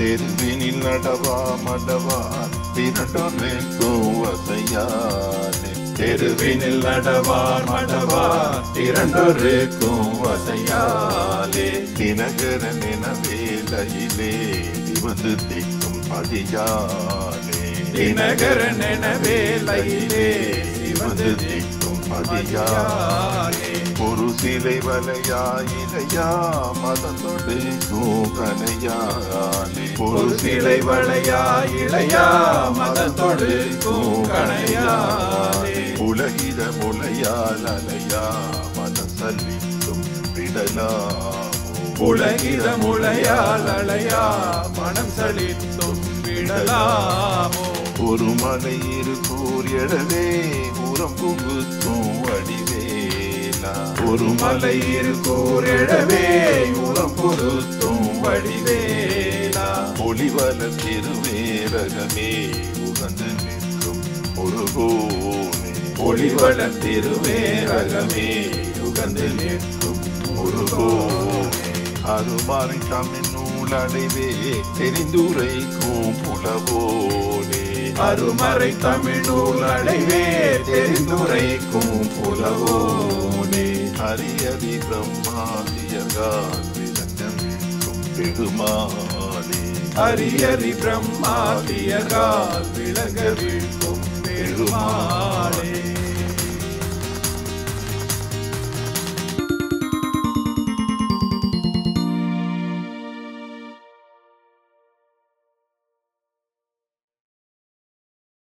தெருவினில் நடவா மடவா திரண்டொருக்கும் வசையாலே தெருவினில் நடவா மடவா திரண்டொருக்கும் வசையாலே தினகர நினவேலையிலே வந்து திக்கும் பதியாலே தினகர நினவேலையிலே வந்து திக்கும் பதியாலே ஒரு சிலை வலையா இலையா மதத்தொடு கூகனையாலே ஒரு சிலை வளையா இளையா மதத்தொடு கூகனையாலே உலகிட முளையால் அலையா மதம் சல்லிக்கும் விடலாமோ உலகித முளையால் அலையா மனம் சலித்தும் விடலாமோ ஒரு மலை இரு கூறியடவே உரம் புகுத்தும் வடிவேலா ஒரு மலை இரு கூறியடவே உரம் புகுத்தும் வடிவேலா ஒளிவல திருவேரகமே உகந்து நிற்கும் ஒரு கோனே ஒளிவல திருவேரகமே உகந்து நிற்கும் ஒரு கோனே அருமாறை தமிழ் நூலடைவே தெரிந்துரைக்கும் புலவோனே அருமறை தமிழ் நூல் அடைவே தெரிந்துரைக்கும் புலவோனே ஹரியதி பிரம்மாதியகால் விளங்கமிக்கும் பெருமானே அரியரி பிரம்மாதியகால் விளங்க வீழ்க்கும் பெருமாளே